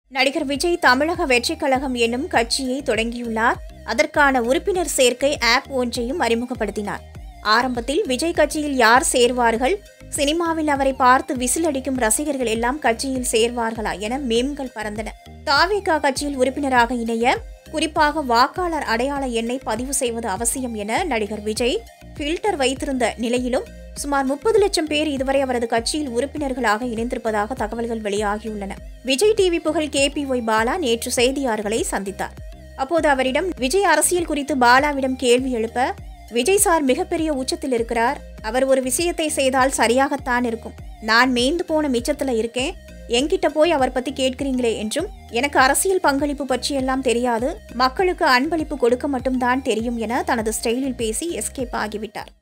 நடிகர் விஜய் தமிழக வெற்றிக் கழகம் என்னும் கட்சியை தொடங்கியுள்ளார் அதற்கான உறுப்பினர் சேர்க்கை ஆப் ஒன்றையும் அறிமுகப்படுத்தினார் ஆரம்பத்தில் விஜய் கட்சியில் யார் சேர்வார்கள் சினிமாவில் அவரை பார்த்து விசில் அடிக்கும் ரசிகர்கள் எல்லாம் கட்சியில் சேர்வார்களா என மேம்கள் பறந்தன தாவேகா கட்சியில் உறுப்பினராக இணைய குறிப்பாக வாக்காளர் அடையாள எண்ணை பதிவு செய்வது அவசியம் என நடிகர் விஜய் ஃபில்டர் வைத்திருந்த நிலையிலும் சுமார் முப்பது லட்சம் பேர் இதுவரை அவரது கட்சியில் உறுப்பினர்களாக இணைந்திருப்பதாக தகவல்கள் வெளியாகியுள்ளன விஜய் டிவி புகழ் கே பி ஒய் பாலா நேற்று செய்தியாளர்களை சந்தித்தார் அப்போது அவரிடம் விஜய் அரசியல் குறித்து பாலாவிடம் கேள்வி எழுப்ப விஜய் சார் மிகப்பெரிய உச்சத்தில் இருக்கிறார் அவர் ஒரு விஷயத்தை செய்தால் சரியாகத்தான் இருக்கும் நான் மேய்ந்து போன மிச்சத்துல இருக்கேன் என்கிட்ட போய் அவர் பத்தி கேட்கிறீங்களே என்றும் எனக்கு அரசியல் பங்களிப்பு பற்றியெல்லாம் தெரியாது மக்களுக்கு அன்பளிப்பு கொடுக்க மட்டும்தான் தெரியும் என தனது ஸ்டைலில் பேசி எஸ்கேப் ஆகிவிட்டார்